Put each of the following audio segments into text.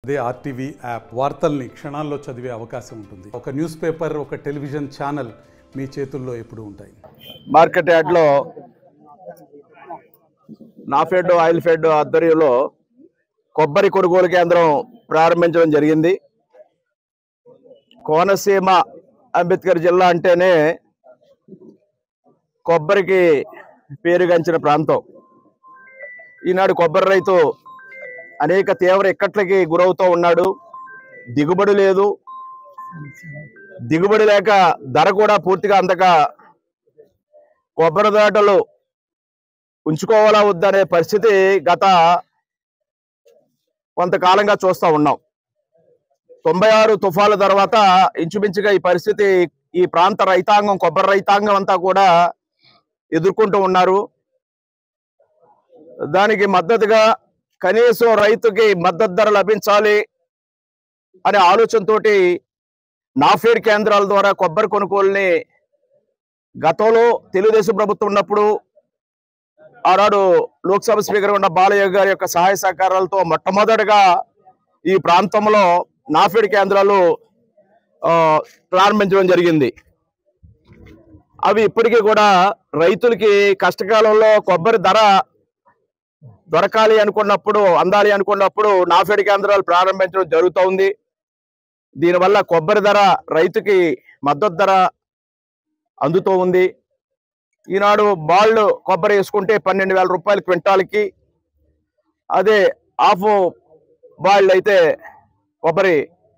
అదే RTV app వార్తల్ని క్షణాల్లో చదివే అవకాశం ఉంటుంది ఒక న్యూస్ పేపర్ ఒక టెలివిజన్ ఛానల్ మీ చేతుల్లో ఎప్పుడూ ఉంటాయి మార్కెట్ యార్డ్లో నాఫెడ్ ఆయిల్ ఫెడ్ ఆధ్వర్యంలో కొబ్బరి కొనుగోలు కేంద్రం ప్రారంభించడం జరిగింది కోనసీమ అంబేద్కర్ జిల్లా అంటేనే కొబ్బరికి పేరుగాంచిన ప్రాంతం ఈనాడు కొబ్బరి రైతు అనేక తీవ్ర ఇక్కట్లకి గురవుతూ ఉన్నాడు దిగుబడి లేదు దిగుబడి లేక ధర కూడా పూర్తిగా అందక కొబ్బరి తోటలు ఉంచుకోవాలా వద్దనే పరిస్థితి గత కొంతకాలంగా చూస్తూ ఉన్నాం తొంభై ఆరు తుఫాల తర్వాత ఇంచుమించుగా ఈ పరిస్థితి ఈ ప్రాంత రైతాంగం కొబ్బరి రైతాంగం అంతా కూడా ఎదుర్కొంటూ ఉన్నారు దానికి మద్దతుగా కనీసం రైతుకి మద్దతు ధర లభించాలి అనే ఆలోచనతోటి నాఫేడ్ కేంద్రాల ద్వారా కొబ్బరి కొనుగోలుని గతంలో తెలుగుదేశం ప్రభుత్వం ఉన్నప్పుడు ఆనాడు లోక్సభ స్పీకర్ ఉన్న బాలయ్య గారి యొక్క సహాయ సహకారాలతో మొట్టమొదటిగా ఈ ప్రాంతంలో నాఫెడ్ కేంద్రాలు ఆ, ప్రారంభించడం జరిగింది అవి ఇప్పటికీ కూడా రైతులకి కష్టకాలంలో కొబ్బరి ధర దొరకాలి అనుకున్నప్పుడు అందాలి అనుకున్నప్పుడు నాఫెడ్ కేంద్రాలు ప్రారంభించడం జరుగుతోంది దీనివల్ల కొబ్బరి ధర రైతుకి మద్దతు ధర అందుతూ ఉంది ఈనాడు బాళ్ళు కొబ్బరి వేసుకుంటే పన్నెండు వేల రూపాయలు క్వింటాల్కి అదే హాఫ్ బాయిల్డ్ అయితే కొబ్బరి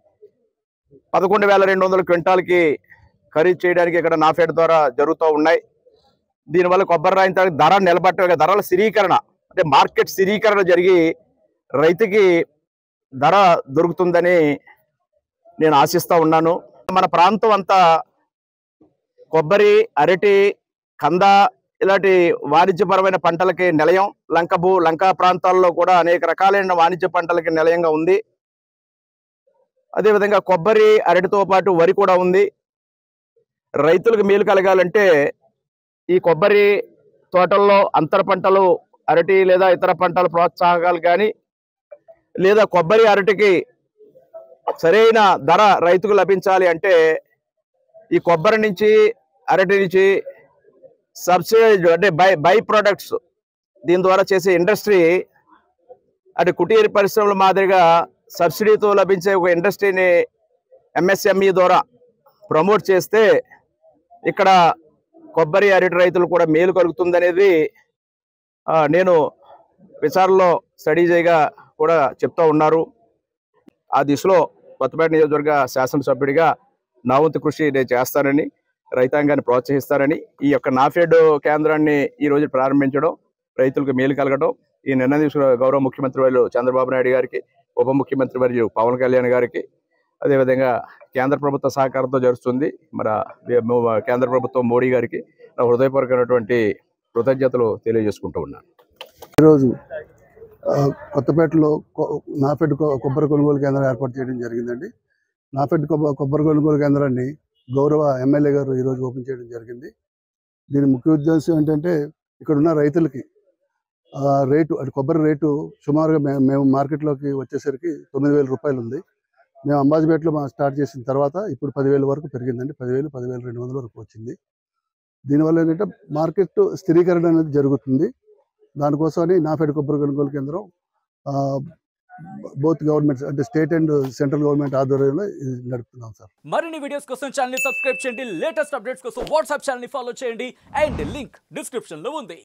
పదకొండు వేల రెండు వందల క్వింటాల్కి ఖరీదు చేయడానికి ఇక్కడ నాఫెడ్ ద్వారా జరుగుతూ ఉన్నాయి దీనివల్ల కొబ్బరి రాయిన ధర నిలబట్ట ధరల స్థిరీకరణ అంటే మార్కెట్ స్థిరీకరణ జరిగి రైతుకి ధర దొరుకుతుందని నేను ఆశిస్తా ఉన్నాను మన ప్రాంతం అంతా కొబ్బరి అరటి కంద ఇలాంటి వాణిజ్యపరమైన పంటలకి నిలయం లంకభూ లంకా ప్రాంతాల్లో కూడా అనేక రకాలైన వాణిజ్య పంటలకి నిలయంగా ఉంది అదేవిధంగా కొబ్బరి అరటితో పాటు వరి కూడా ఉంది రైతులకు మేలు కలగాలంటే ఈ కొబ్బరి తోటల్లో అంతర పంటలు అరటి లేదా ఇతర పంటల ప్రోత్సాహకాలు కానీ లేదా కొబ్బరి అరటికి సరైన ధర రైతుకు లభించాలి అంటే ఈ కొబ్బరి నుంచి అరటి నుంచి సబ్సిడైజ్ అంటే బై బై ప్రొడక్ట్స్ దీని ద్వారా చేసే ఇండస్ట్రీ అటు కుటీర పరిశ్రమల మాదిరిగా సబ్సిడీతో లభించే ఒక ఇండస్ట్రీని ఎంఎస్ఎంఈ ద్వారా ప్రమోట్ చేస్తే ఇక్కడ కొబ్బరి అరటి రైతులు కూడా మేలు కలుగుతుందనేది ఆ, నేను విచారణలో స్టడీ చేయగా కూడా చెప్తా ఉన్నారు ఆ దిశలో కొత్తపేట నియోజకవర్గ శాసనసభ్యుడిగా నా వంతు కృషి నేను చేస్తానని రైతాంగాన్ని ప్రోత్సహిస్తారని ఈ యొక్క నాఫెడ్ కేంద్రాన్ని ఈ రోజు ప్రారంభించడం రైతులకు మేలు కలగడం ఈ నిర్ణయం తీసుకున్న గౌరవ ముఖ్యమంత్రి వారు చంద్రబాబు నాయుడు గారికి ఉప ముఖ్యమంత్రి మరియు పవన్ కళ్యాణ్ గారికి అదేవిధంగా కేంద్ర ప్రభుత్వ సహకారంతో జరుగుతుంది మన వే- మో- కేంద్ర ప్రభుత్వం మోడీ గారికి నా హృదయపూర్వకమైనటువంటి కృతజ్ఞతలు తెలియజేసుకుంటూ ఉన్నాను ఈరోజు ఆ, కొత్తపేటలో కొ- నాఫెడ్ కొ- కొబ్బరి కొనుగోలు కేంద్రం ఏర్పాటు చేయడం జరిగిందండి నాఫెడ్ కొబ్బ- కొబ్బరి కొనుగోలు కేంద్రాన్ని గౌరవ ఎమ్మెల్యే గారు ఈరోజు ఓపెన్ చేయడం జరిగింది దీని ముఖ్య ఉద్దేశం ఏంటంటే ఇక్కడ ఉన్న రైతులకి ఆ, రేటు అంటే కొబ్బరి రేటు సుమారుగా మే- మేము మార్కెట్లోకి వచ్చేసరికి తొమ్మిది వేల రూపాయలు ఉంది మేము అంబాజీపేటలో మా స్టార్ట్ చేసిన తర్వాత ఇప్పుడు పదివేల వరకు పెరిగిందండి పదివేలు పదివేల రెండు వందల వరకు వచ్చింది దీనివల్ల ఏంటంటే మార్కెట్ స్థిరీకరణ అనేది జరుగుతుంది దానికోసమని నాఫెడ్ కొబ్బరి కొనుగోలు కేంద్రం బోత్ గవర్నమెంట్స్ అంటే స్టేట్ అండ్ సెంట్రల్ గవర్నమెంట్ ఆధ్వర్యంలో ఇది నడుపుతున్నాం సార్ మరిన్ని వీడియోస్ కోసం ఛానల్ సబ్స్క్రైబ్ చేయండి లేటెస్ట్ అప్డేట్స్ కోసం వాట్సాప్ ఛానల్ ఫాలో చేయండి అండ్ లింక్ డిస్క్రిప్షన్ లో ఉంది